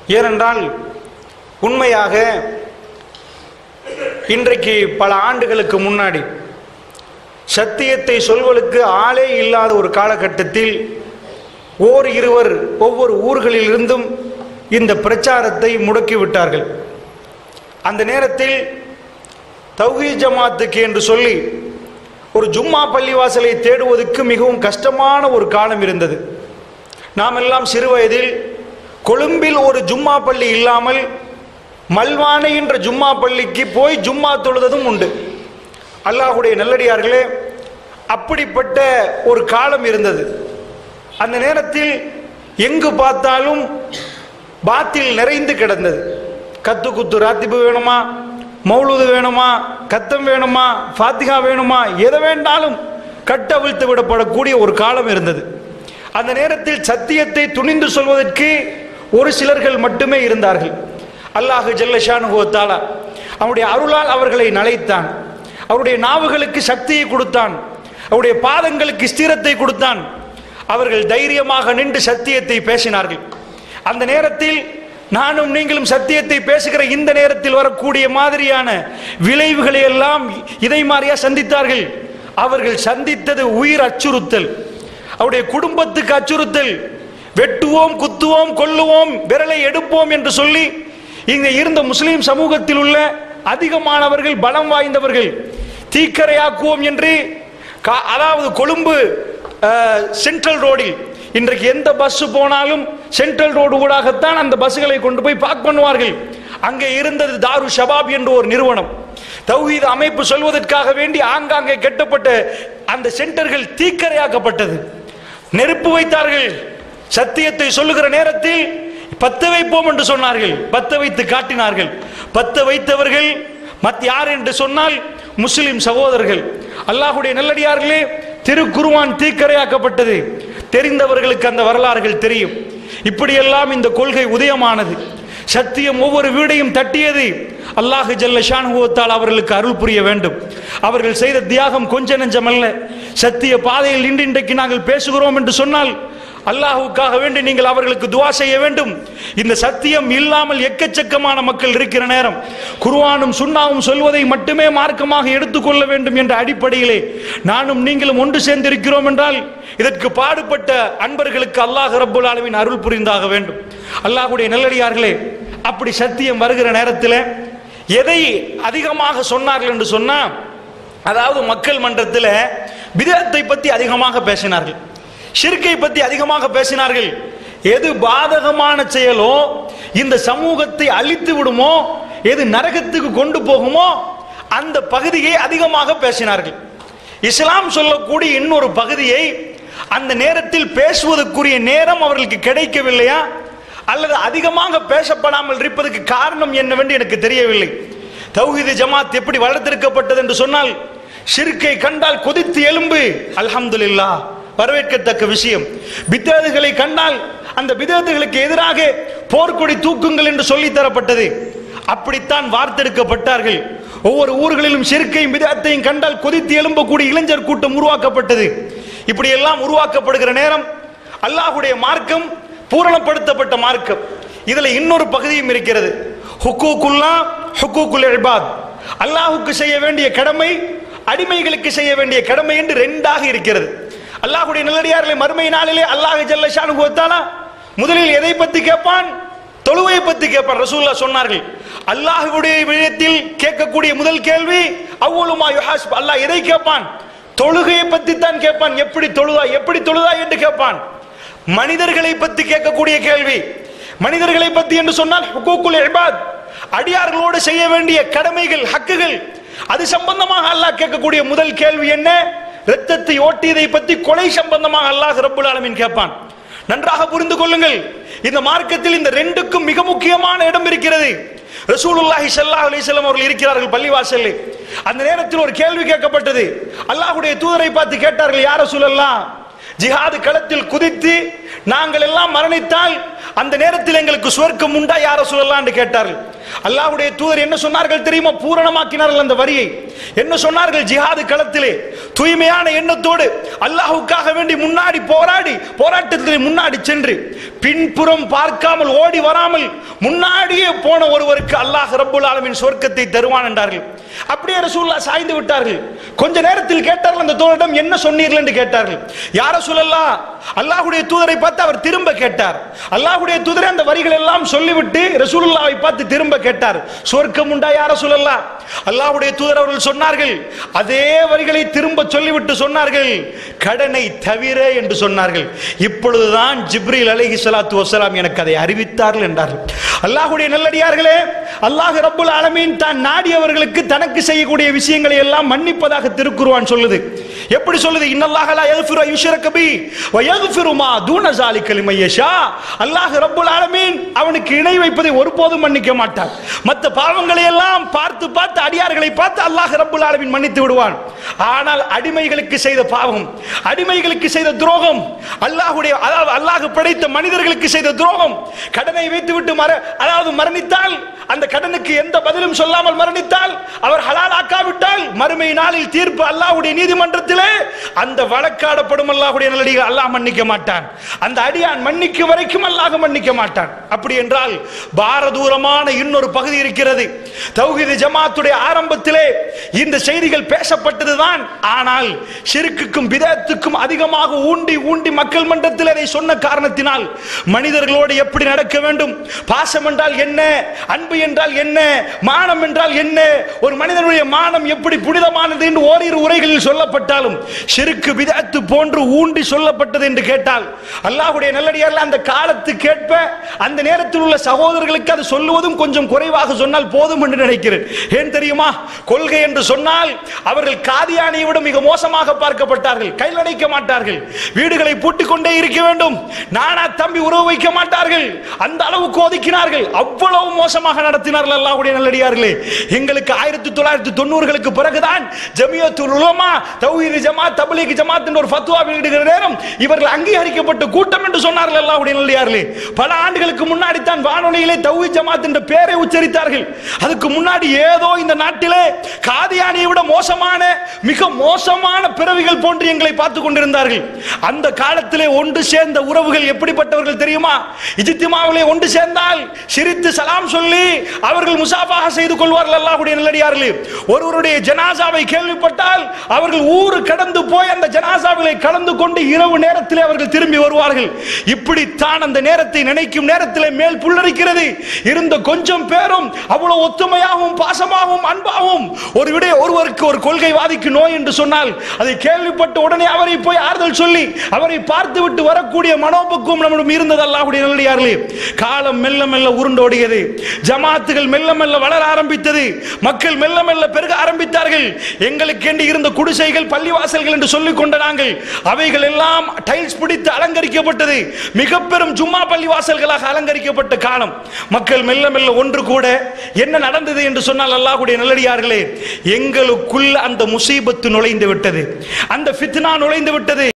ஏனென்றால் உண்மையாக இன்றைக்கு பல ஆண்டுகளுக்கு முன்னாடி சத்தியத்தை சொல்வதற்கு ஆளே இல்லாத ஒரு காலகட்டத்தில் ஓர் இருவர் ஒவ்வொரு ஊர்களிலிருந்தும் இந்த பிரச்சாரத்தை முடக்கி விட்டார்கள் அந்த நேரத்தில் தௌஹீ ஜமாத்துக்கு என்று சொல்லி ஒரு ஜும்மா பள்ளிவாசலை தேடுவதற்கு மிகவும் கஷ்டமான ஒரு காலம் இருந்தது நாம் எல்லாம் சிறு வயதில் கொழும்பில் ஒரு ஜும்மா பள்ளி இல்லாமல் மல்வானை என்ற ஜும்மா பள்ளிக்கு போய் ஜும்மா தொழுததும் உண்டு அல்லாஹுடைய நல்லடியார்களே அப்படிப்பட்ட ஒரு காலம் இருந்தது அந்த நேரத்தில் எங்கு பார்த்தாலும் பாத்தில் நிறைந்து கிடந்தது கத்து குத்து ராத்திபு வேணுமா மௌலுது வேணுமா கத்தம் வேணுமா ஃபாத்திகா வேணுமா எதை வேண்டாலும் கட்டவிழ்த்து விடப்படக்கூடிய ஒரு காலம் இருந்தது அந்த நேரத்தில் சத்தியத்தை துணிந்து சொல்வதற்கு ஒரு சிலர்கள் மட்டுமே இருந்தார்கள் அல்லாஹு ஜல்லஷானுகோத்தாலா அவனுடைய அருளால் அவர்களை நலைத்தான் அவருடைய நாவுகளுக்கு சக்தியை கொடுத்தான் அவருடைய பாதங்களுக்கு ஸ்திரத்தை கொடுத்தான் அவர்கள் தைரியமாக நின்று சத்தியத்தை பேசினார்கள் அந்த நேரத்தில் நானும் நீங்களும் சத்தியத்தை பேசுகிற இந்த நேரத்தில் வரக்கூடிய மாதிரியான விளைவுகளை எல்லாம் இதை மாதிரியா சந்தித்தார்கள் அவர்கள் சந்தித்தது உயிர் அச்சுறுத்தல் அவருடைய குடும்பத்துக்கு அச்சுறுத்தல் வெட்டுவோம் குத்துவோம் கொல்லுவோம் விரலை எடுப்போம் என்று சொல்லி இங்க இருந்த முஸ்லிம் சமூகத்தில் உள்ள அதிகமானவர்கள் பலம் வாய்ந்தவர்கள் தீக்கரையாக்குவோம் என்று கா- அதாவது கொழும்பு அஹ், சென்ட்ரல் ரோடில் இன்றைக்கு எந்த பஸ் போனாலும் சென்ட்ரல் ரோடு ஊடாகத்தான் அந்த பஸ்களை கொண்டு போய் பார்க் பண்ணுவார்கள் அங்கே இருந்தது தாரு ஷபாப் என்ற ஒரு நிறுவனம் தௌஹீத் அமைப்பு சொல்வதற்காக வேண்டி ஆங்காங்கே கட்டப்பட்ட அந்த சென்டர்கள் தீக்கரையாக்கப்பட்டது நெருப்பு வைத்தார்கள் சத்தியத்தை சொல்லுகிற நேரத்தில் பத்த வைப்போம் என்று சொன்னார்கள் பத்த வைத்து காட்டினார்கள் பத்த வைத்தவர்கள் மத் யார் என்று சொன்னால் முஸ்லிம் சகோதரர்கள் அல்லாஹுடைய நல்லடியார்களே திருக்குருவான் தீக்கரையாக்கப்பட்டது தெரிந்தவர்களுக்கு அந்த வரலாறுகள் தெரியும் இப்படியெல்லாம் இந்த கொள்கை உதயமானது சத்தியம் ஒவ்வொரு வீடையும் தட்டியது அல்லாஹு ஜல்ல ஷானுவத்தால் அவர்களுக்கு அருள் புரிய வேண்டும் அவர்கள் செய்த தியாகம் கொஞ்ச நெஞ்சமல்ல சத்திய பாதையில் நின்று இன்றைக்கு நாங்கள் பேசுகிறோம் என்று சொன்னால் அல்லாஹுக்காக வேண்டி நீங்கள் அவர்களுக்கு துவா செய்ய வேண்டும் இந்த சத்தியம் இல்லாமல் எக்கச்சக்கமான மக்கள் இருக்கிற நேரம் குர்ஆனும் சுன்னாவும் சொல்வதை மட்டுமே மார்க்கமாக எடுத்துக்கொள்ள வேண்டும் என்ற அடிப்படையிலே நானும் நீங்களும் ஒன்று சேர்ந்திருக்கிறோம் என்றால் இதற்கு பாடுபட்ட அன்பர்களுக்கு அல்லாஹ் ரப்புல் ஆலமீன் அருள் புரிந்தாக வேண்டும் அல்லாஹ்வுடைய நல்லடியார்களே அப்படி சத்தியம் வருகிற நேரத்தில் எதை அதிகமாக சொன்னார்கள் என்று சொன்னா அதாவது மக்கள் மன்றத்தில் பிதத்தை பற்றி அதிகமாக பேசினார்கள் ஷிர்கை பற்றி அதிகமாக பேசினார்கள் எது பாதகமான செயலோ இந்த சமூகத்தை அழித்து விடுமோ எது நரகத்துக்கு கொண்டு போகுமோ அந்த பகுதியை அதிகமாக பேசினார்கள் இஸ்லாம் சொல்லக்கூடிய இன்னொரு பகுதியை அந்த நேரத்தில் பேசுவதற்குரிய நேரம் அவர்களுக்கு கிடைக்கவில்லையா அல்லது அதிகமாக பேசப்படாமல் இருப்பதற்கு காரணம் என்னவென்று எனக்கு தெரியவில்லை தௌஹீது ஜமாத் எப்படி வளர்த்திருக்கப்பட்டது என்று சொன்னால் ஷிர்கை கண்டால் கொதித்து எலும்பு அல்ஹம்துலில்லாஹ் வரவேற்கத்தக்க விஷயம் பித்தேதுகளை கண்டால் அந்த பிதேதுகளுக்கு எதிராக போர்க்கொடி தூக்குங்கள் என்று சொல்லி தரப்பட்டது அப்படித்தான் வார்த்தெடுக்கப்பட்டார்கள் ஒவ்வொரு ஊர்களிலும் ஷிர்கையும் பிதத்தையும் கண்டால் கொதித்து எழும்பக்கூடிய இளைஞர் கூட்டம் உருவாக்கப்பட்டது இப்படி எல்லாம் உருவாக்கப்படுகிற நேரம் அல்லாஹுடைய மார்க்கம் பூரணப்படுத்தப்பட்ட மார்க்கம் இதுல இன்னொரு பகுதியும் இருக்கிறது ஹுக்கூக்குல்லா ஹுக்கூக்குல் இபாத் அல்லாஹுக்கு செய்ய வேண்டிய கடமை அடிமைகளுக்கு செய்ய வேண்டிய கடமை என்று ரெண்டாக இருக்கிறது அல்லாஹுடைய நல்லடியார்களை மறுமை நாளிலே அல்லாஹ் ஜல்ல ஷானு வத்தாலா முதலில் எதை பத்தி கேட்பான் தொழுவையை பத்தி கேட்பான் ரசூல்லா சொன்னார்கள் அல்லாஹ்வுடைய விடயத்தில் கேட்கக்கூடிய முதல் கேள்வி அவ்வளவுமா யுஹாஸ் அல்லாஹ் எதை கேட்பான் தொழுகையை பத்தி தான் கேட்பான் எப்படி தொழுதா எப்படி தொழுதா என்று கேட்பான் மனிதர்களை பத்தி கேட்கக்கூடிய கேள்வி மனிதர்களை பத்தி என்று சொன்னால் ஹுக்கூக்குல் இபாத் அடியார்களோடு செய்ய வேண்டிய கடமைகள் ஹக்குகள் அது சம்பந்தமாக அல்லாஹ் கேட்கக்கூடிய முதல் கேள்வி என்ன இரத்தத்தை ஓட்டியதை பத்தி கொலை சம்பந்தமாக அல்லாஹ் ரப்புல் ஆலமீன் கேட்பான் நன்றாக புரிந்து கொள்ளுங்கள் இந்த மார்க்கத்தில் இந்த ரெண்டுக்கும் மிக முக்கியமான இடம் இருக்கிறது ரசூலுல்லாஹி ஸல்லல்லாஹு அலைஹி வஸல்லம் அவர்கள் இருக்கிறார்கள் பள்ளிவாசலில் அந்த நேரத்தில் ஒரு கேள்வி கேட்கப்பட்டது அல்லாஹ்வுடைய தூதரை பார்த்து கேட்டார்கள் யார் ரசூலல்லாஹ் ஜிஹாது களத்தில் குதித்து நாங்கள் எல்லாம் மரணித்தால் அந்த நேரத்தில் எங்களுக்கு சுவர்க்கம் உண்டா யார சொல்லலாம் என்று கேட்டார்கள் அல்லாஹ்வுடைய தூதர் என்ன சொன்னார்கள் தெரியுமா பூரணமாக்கினார்கள் அந்த வரியை என்ன சொன்னார்கள் ஜிஹாது களத்திலே தூய்மையான எண்ணத்தோடு அல்லாஹ்வுக்காக வேண்டி முன்னாடி போராடி போராட்டத்தில் முன்னாடி சென்று பின்புறம் பார்க்காமல் ஓடி வராமல் முன்னாடியே போன ஒருவருக்கு அல்லாஹ் ரப்புல் ஆலமின் சொர்க்கத்தை தருவான் என்றார்கள் அப்படியே ரசூல்லா சாய்ந்து விட்டார்கள் கொஞ்ச நேரத்தில் கேட்டார்கள் அந்த தோழரிடம் என்ன சொன்னீர்கள் என்று கேட்டார்கள் யார சொல்லலாம் அல்லாஹ்வுடைய தூதரை பார்த்து அவர் திரும்ப கேட்டார் அல்லாஹ்வுடைய தூதரை அந்த வரிகள் எல்லாம் சொல்லிவிட்டு ரசூலுல்லாவை பார்த்து திரும்ப கேட்டார் சொர்க்கம் உண்டா யார சொல்லலாம் அல்லாஹ்வுடைய தூதர் அவர்கள் சொன்னார்கள் அதே வரிகளை திரும்ப சொல்லிவிட்டு சொன்னார்கள் கடனை தவிர என்று சொன்னார்கள் இப்பொழுதுதான் ஜிப்ரீல் அலைஹி ஸலாத்து வஸலாம் எனக்கு அதை அறிவித்தார்கள் என்றார்கள் அல்லாஹ்வுடைய நல்லடியார்களே அல்லாஹ் ரப்புல் ஆலமீன் தான் நாடியவர்களுக்கு தனக்கு செய்யக்கூடிய விஷயங்களை எல்லாம் மன்னிப்பதாக திருக்குர்ஆன் சொல்லுது எப்படி சொல்லுது இன்னல்லாஹ லா யக்ஃபிரு யுஷ்ரக பி வ யக்ஃபிரு மா தூன ஸாலிக லிமன் யஷா அல்லாஹ் ரப்புல் ஆலமீன் அவனுக்கு இணை வைப்பதை ஒருபோதும் மன்னிக்க மாட்டான் மற்ற பாவங்களை எல்லாம் பார்த்து பார்த்து அடியார்களை பார்த்து அல்லாஹ் ரப்புல் ஆலமீன் மன்னித்து விடுவான் ஆனால் அடிமைகளுக்கு செய்த பாவம் அடிமைகளுக்கு செய்த துரோகம் அல்லாஹ்வுடைய அதாவது அல்லாஹ் படைத்த மனிதர்களுக்கு செய்த துரோகம் கடனை வைத்துவிட்டு மர அதாவது மரணித்தால் அந்த கடனுக்கு எந்த பதிலும் சொல்லாமல் மரணித்தால் அவர் ஹலால் ஆக்காவிட்டால் மறுமை நாளில் தீர்ப்பு அல்லாஹ்வுடைய நீதிமன்றத்திலே அந்த வழக்காடப்படும் அல்லாஹ்வுடைய நல்லடிகள் அல்லாஹ் மன்னிக்க மாட்டான் அந்த அடியான் மன்னிக்கும் வரைக்கும் அல்லாஹ் மன்னிக்க மாட்டான் அப்படி என்றால் பாரதூரமான இன்னொரு பகுதி இருக்கிறது தௌஹீது ஜமாத்துடைய ஆரம்பத்திலே இந்த செய்திகள் பேசப்பட்டதுதான் ஆனால் ஷிருக்குக்கும் பிதத்துக்கும் அதிகமாக ஊண்டி ஊண்டி மக்கள் மன்றத்தில் அதை சொன்ன காரணத்தினால் மனிதர்களோடு எப்படி நடக்க வேண்டும் பாசம் என்றால் என்ன அன்பு என்றால் என்ன மானம் என்றால் என்ன ஒரு மனிதனுடைய மானம் எப்படி புனிதமானது என்று ஓரிரு உரைகளில் சொல்லப்பட்டாலும் ஷிருக்கு பிதத்து போன்று ஊண்டி சொல்லப்பட்டது என்று கேட்டால் அல்லாஹ்வுடைய நல்லடியார்கள் அந்த காலத்து கேட்ப அந்த நேரத்தில் உள்ள சகோதரர்களுக்கு அது சொல்லுவதும் கொஞ்சம் குறைவாக சொன்னால் போதும் என்று நினைக்கிறேன் ஏன் தெரியுமா கொள்கை என்று சொன்னால் அவர்கள் காதியானியை விட மிக மோசமாக பார்க்கப்பட்டார்கள் கையில் அடைக்க மாட்டார்கள் வீடுகளை பூட்டிக் கொண்டே இருக்க வேண்டும் நானா தம்பி உறவு வைக்க மாட்டார்கள் அந்த அளவுக்கு ஒதுக்கினார்கள் அவ்வளவு மோசமாக நடத்தினார்கள் அல்லாஹ்வுடைய நல்லடியார்களே எங்களுக்கு ஆயிரத்தி தொள்ளாயிரத்தி தொண்ணூறுகளுக்கு பிறகுதான் ஜமியத்துல் உலமா தௌஹீது ஜமாத் தப்லீக் ஜமாத் என்ற ஒரு ஃபத்வா வெளியிடுகிற நேரம் இவர்கள் அங்கீகரிக்கப்பட்ட கூட்டம் என்று சொன்னார்கள் அல்லாஹ்வுடைய நல்லடியார்களே பல ஆண்டுகளுக்கு முன்னாடி தான் வானொலியிலே தௌஹீத் ஜமாத் என்ற பெயரை உச்சரித்தார்கள் அதுக்கு முன்னாடி ஏதோ இந்த நாட்டிலே காதியானியை விட மோசமான மிக மோசமான பிறவிகள் போன்று எங்களை பார்த்து கொண்டிருந்தார்கள் அந்த காலத்திலே ஒன்று சேர்ந்த உறவுகள் எப்படிப்பட்டவர்கள் தெரியுமா இஜித்திமாவிலே ஒன்று சேர்ந்தால் சிரித்து சலாம் சொல்லி அவர்கள் முசாஃபாக செய்து கொள்வார்கள் அல்லாஹ்வுடைய நல்லடியார்களே ஒருவருடைய ஜனாசாவை கேள்விப்பட்டால் அவர்கள் ஊரு கடந்து போய் அந்த ஜனாசாவிலே கலந்து கொண்டு இரவு நேரத்திலே அவர்கள் திரும்பி வருவார்கள் இப்படித்தான் அந்த நேரத்தை நினைக்கும் நேரத்திலே மேல் புல்லரிக்கிறது இருந்த கொஞ்சம் பேரும் அவ்வளவு ஒத்துமையாகவும் பாசமாகவும் அன்பாகவும் ஒரு விட ஒருவருக்கு ஒரு கொள்கைவாதிக்கு நோய் என்று சொன்னால் அதை கேள்விப்பட்ட உடனே அவரை போய் ஆறுதல் சொல்லி அவரை பார்த்து விட்டு வரக்கூடிய மனோபக்குவம் நம்மிடம் இருந்தது அல்லாஹ்வுடைய நல்லடியார்களே காலம் மெல்ல மெல்ல உருண்டோடியது ஜமாத்துகள் மெல்ல மெல்ல வளர ஆரம்பித்தது மக்கள் மெல்ல மெல்ல பெருக ஆரம்பித்தார்கள் எங்களுக்கென்று இருந்த குடிசைகள் பள்ளிவாசல்கள் என்று சொல்லிக் கொண்ட நாங்கள் அவைகள் எல்லாம் டைல்ஸ் பிடித்து அலங்கரிக்கப்பட்டது மிக பெரும் ஜும்மா பள்ளிவாசல்களாக அலங்கரிக்கப்பட்ட காலம் மக்கள் மெல்ல மெல்ல ஒன்று கூட என்ன நடந்தது என்று சொன்னால் அல்லாஹ்வுடைய நல்லடியார்களே எங்களுக்குள் அந்த முசீபத்து நுழைந்து விட்டது அந்த ஃபித்னா நுழைந்து விட்டது